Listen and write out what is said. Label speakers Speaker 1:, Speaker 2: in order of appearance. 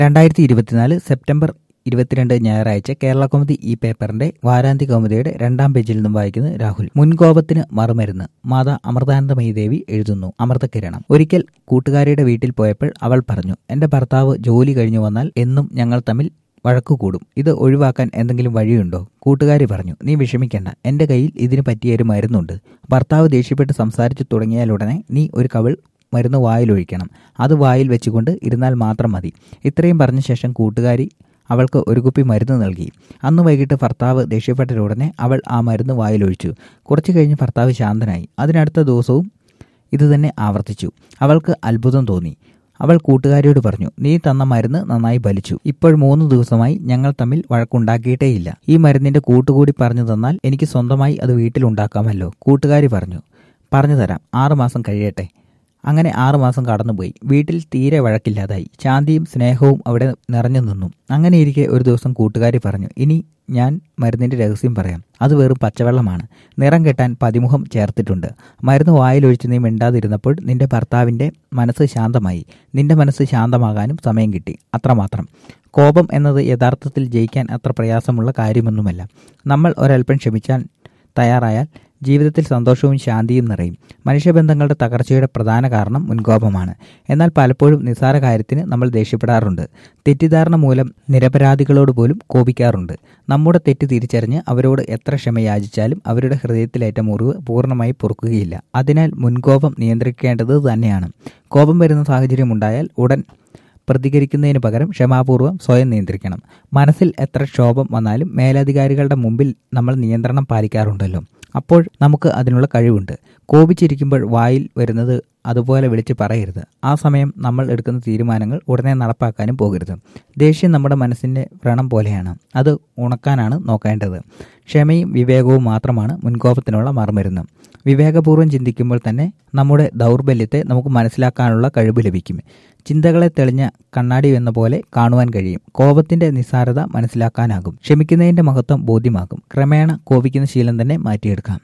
Speaker 1: രണ്ടായിരത്തി ഇരുപത്തിനാല് സെപ്റ്റംബർ ഇരുപത്തിരണ്ട് ഞായറാഴ്ച കേരള കൗമുദി ഈ പേപ്പറിന്റെ വാരാന്ത്യ കൗമുദിയുടെ രണ്ടാം പേജിൽ നിന്നും വായിക്കുന്നു രാഹുൽ മുൻകോപത്തിന് മറുമരുന്ന് മാതാ അമൃതാനന്ദമയി ദേവി എഴുതുന്നു അമൃതകിരണം ഒരിക്കൽ കൂട്ടുകാരിയുടെ വീട്ടിൽ പോയപ്പോൾ അവൾ പറഞ്ഞു എന്റെ ഭർത്താവ് ജോലി കഴിഞ്ഞു വന്നാൽ എന്നും ഞങ്ങൾ തമ്മിൽ വഴക്കു കൂടും ഇത് ഒഴിവാക്കാൻ എന്തെങ്കിലും വഴിയുണ്ടോ കൂട്ടുകാരി പറഞ്ഞു നീ വിഷമിക്കേണ്ട എന്റെ കയ്യിൽ ഇതിന് പറ്റിയൊരു മരുന്നുണ്ട് ഭർത്താവ് ദേഷ്യപ്പെട്ട് സംസാരിച്ചു തുടങ്ങിയാലുടനെ നീ ഒരു കവിൾ മരുന്ന് വായിലൊഴിക്കണം അത് വായിൽ വെച്ചുകൊണ്ട് ഇരുന്നാൽ മാത്രം മതി ഇത്രയും പറഞ്ഞ ശേഷം കൂട്ടുകാരി അവൾക്ക് ഒരു കുപ്പി മരുന്ന് നൽകി അന്ന് വൈകിട്ട് ഭർത്താവ് ദേഷ്യപ്പെട്ടയുടനെ അവൾ ആ മരുന്ന് വായിലൊഴിച്ചു കുറച്ചു കഴിഞ്ഞ് ഭർത്താവ് ശാന്തനായി അതിനടുത്ത ദിവസവും ഇതുതന്നെ ആവർത്തിച്ചു അവൾക്ക് അത്ഭുതം തോന്നി അവൾ കൂട്ടുകാരിയോട് പറഞ്ഞു നീ തന്ന മരുന്ന് നന്നായി ഫലിച്ചു ഇപ്പോൾ മൂന്ന് ദിവസമായി ഞങ്ങൾ തമ്മിൽ വഴക്കുണ്ടാക്കിയിട്ടേയില്ല ഈ മരുന്നിന്റെ കൂട്ടുകൂടി പറഞ്ഞു തന്നാൽ എനിക്ക് സ്വന്തമായി അത് വീട്ടിലുണ്ടാക്കാമല്ലോ കൂട്ടുകാരി പറഞ്ഞു പറഞ്ഞു തരാം ആറുമാസം കഴിയട്ടെ അങ്ങനെ ആറുമാസം കടന്നുപോയി വീട്ടിൽ തീരെ വഴക്കില്ലാതായി ശാന്തിയും സ്നേഹവും അവിടെ നിറഞ്ഞു നിന്നു അങ്ങനെയിരിക്കെ ഒരു ദിവസം കൂട്ടുകാരി പറഞ്ഞു ഇനി ഞാൻ മരുന്നിന്റെ രഹസ്യം പറയാം അത് വെറും പച്ചവെള്ളമാണ് നിറം കെട്ടാൻ പതിമുഖം ചേർത്തിട്ടുണ്ട് മരുന്ന് വായിലൊഴിച്ച് നീ മിണ്ടാതിരുന്നപ്പോൾ നിന്റെ ഭർത്താവിന്റെ മനസ്സ് ശാന്തമായി നിന്റെ മനസ്സ് ശാന്തമാകാനും സമയം കിട്ടി അത്രമാത്രം കോപം എന്നത് യഥാർത്ഥത്തിൽ ജയിക്കാൻ അത്ര പ്രയാസമുള്ള കാര്യമൊന്നുമല്ല നമ്മൾ ഒരൽപ്പം ക്ഷമിച്ചാൽ തയ്യാറായാൽ ജീവിതത്തിൽ സന്തോഷവും ശാന്തിയും നിറയും മനുഷ്യബന്ധങ്ങളുടെ തകർച്ചയുടെ പ്രധാന കാരണം മുൻകോപമാണ് എന്നാൽ പലപ്പോഴും നിസ്സാര കാര്യത്തിന് നമ്മൾ ദേഷ്യപ്പെടാറുണ്ട് തെറ്റിദ്ധാരണ മൂലം നിരപരാധികളോട് പോലും കോപിക്കാറുണ്ട് നമ്മുടെ തെറ്റ് തിരിച്ചറിഞ്ഞ് അവരോട് എത്ര ക്ഷമ യാചിച്ചാലും അവരുടെ ഹൃദയത്തിലേറ്റ മുറിവ് പൂർണ്ണമായി പൊറുക്കുകയില്ല അതിനാൽ മുൻകോപം നിയന്ത്രിക്കേണ്ടത് തന്നെയാണ് കോപം വരുന്ന സാഹചര്യം ഉണ്ടായാൽ ഉടൻ പ്രതികരിക്കുന്നതിന് പകരം ക്ഷമാപൂർവ്വം സ്വയം നിയന്ത്രിക്കണം മനസ്സിൽ എത്ര ക്ഷോഭം വന്നാലും മേലധികാരികളുടെ മുമ്പിൽ നമ്മൾ നിയന്ത്രണം പാലിക്കാറുണ്ടല്ലോ അപ്പോൾ നമുക്ക് അതിനുള്ള കഴിവുണ്ട് കോപിച്ചിരിക്കുമ്പോൾ വായിൽ വരുന്നത് അതുപോലെ വിളിച്ച് പറയരുത് ആ സമയം നമ്മൾ എടുക്കുന്ന തീരുമാനങ്ങൾ ഉടനെ നടപ്പാക്കാനും പോകരുത് ദേഷ്യം നമ്മുടെ മനസ്സിൻ്റെ വ്രണം പോലെയാണ് അത് ഉണക്കാനാണ് നോക്കേണ്ടത് ക്ഷമയും വിവേകവും മാത്രമാണ് മുൻകോപത്തിനുള്ള മറുമരുന്ന് വിവേകപൂർവ്വം ചിന്തിക്കുമ്പോൾ തന്നെ നമ്മുടെ ദൗർബല്യത്തെ നമുക്ക് മനസ്സിലാക്കാനുള്ള കഴിവ് ലഭിക്കും ചിന്തകളെ തെളിഞ്ഞ കണ്ണാടി എന്ന പോലെ കാണുവാൻ കഴിയും കോപത്തിന്റെ നിസ്സാരത മനസ്സിലാക്കാനാകും ക്ഷമിക്കുന്നതിന്റെ മഹത്വം ബോധ്യമാകും ക്രമേണ കോപിക്കുന്ന ശീലം തന്നെ മാറ്റിയെടുക്കാം